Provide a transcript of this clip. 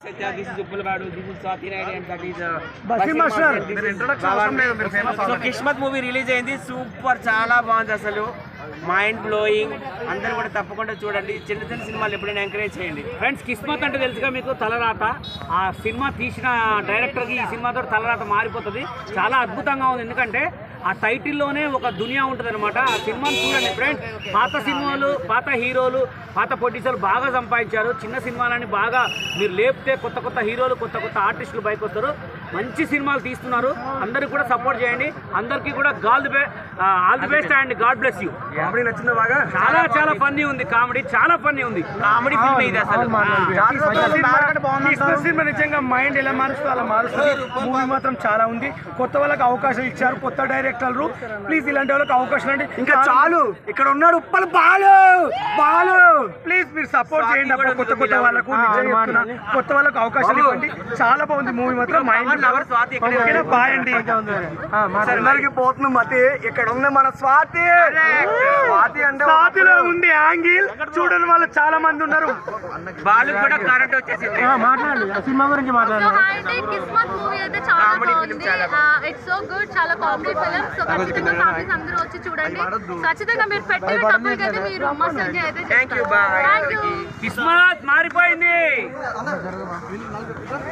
This is Uppalvadu, this is Swati Naidu and that is uh, Basim Master. This is Bhavan. So Kismat movie release అయింది super చాలా బాగుంది అసలు mind blowing అందరూ కూడా తప్పకుండా చూడండి చిన్న చిన్న సినిమాలు ఎప్పుడైనా ఎంకరేజ్ చేయండి ఫ్రెండ్స్ కిస్మత్ అంటే తెలుసుగా మీకు తలరాత ఆ సినిమా తీసిన డైరెక్టర్కి ఈ సినిమాతో తలరాత మారిపోతుంది చాలా అద్భుతంగా ఉంది ఎందుకంటే ఆ టైటిల్లోనే ఒక దునియా ఉంటుంది అనమాట ఆ సినిమాని చూడండి ఫ్రెండ్స్ పాత సినిమాలు పాత హీరోలు పాత ప్రొడ్యూసర్లు బాగా సంపాదించారు చిన్న సినిమాలని బాగా మీరు లేపితే కొత్త కొత్త హీరోలు కొత్త కొత్త ఆర్టిస్టులు బయటకు వస్తారు మంచి సినిమాలు తీస్తున్నారు అందరికి కూడా సపోర్ట్ చేయండి అందరికీ కూడా గాల్ ది బె all the best and God bless you comedy నచ్చిందా బాగా చాలా చాలా ఫన్నీ ఉంది కామెడీ చాలా ఫన్నీ ఉంది కామెడీ ఫిల్మ్ ఇది అసలు కృష్ణ సినిమా నిజంగా మైండ్ ఎలా మారుస్తుందో అలా మారుస్తుంది మూవీ మాత్రం చాలా ఉంది కొత్త వాళ్ళకి అవకాశం ఇచ్చారు కొత్త డైరెక్టర్లు ప్లీజ్ ఇలాంటి వాళ్ళకి అవకాశం అండి ఇంకా చాలు ఇక్కడ ఉన్నాడు ఉప్పలు బాలు బాలు ప్లీజ్ మీరు సపోర్ట్ చేయండి అబ్బా కొత్త కొత్త వాళ్ళకు నిజంగా చెప్తున్నా కొత్త వాళ్ళకు అవకాశం ఇవ్వండి చాలా బాగుంది మూవీ మాత్రం మైండ్ లవర్ స్వాతి ఇక్కడే ఉంది. బాయ్ అండి అందరికి పోతుంది మతి ఇక్కడ ఉంది మన స్వాతి స్వాతి అంటే స్వాతిలో ఉంది యాంగిల్ చూడని వాళ్ళు చాలా మంది ఉన్నారు బాలు కూడా కరెంట్ వచ్చేసింది సినిమా గురించి సో హాయ్ అంటే కిస్మత్ మూవీ అయితే చాలా బాగుంది ఇట్స్ సో గుడ్ చాలా కామెడీ ఫిలిం సో ఖచ్చితంగా ఫ్యామిలీస్ అందరూ వచ్చి చూడండి ఖచ్చితంగా మీరు పెట్టిన డబ్బులకి అయితే మీరు మస్తు ఎంజాయ్ అయితే thank you bye thank you Kismat మారిపోయింది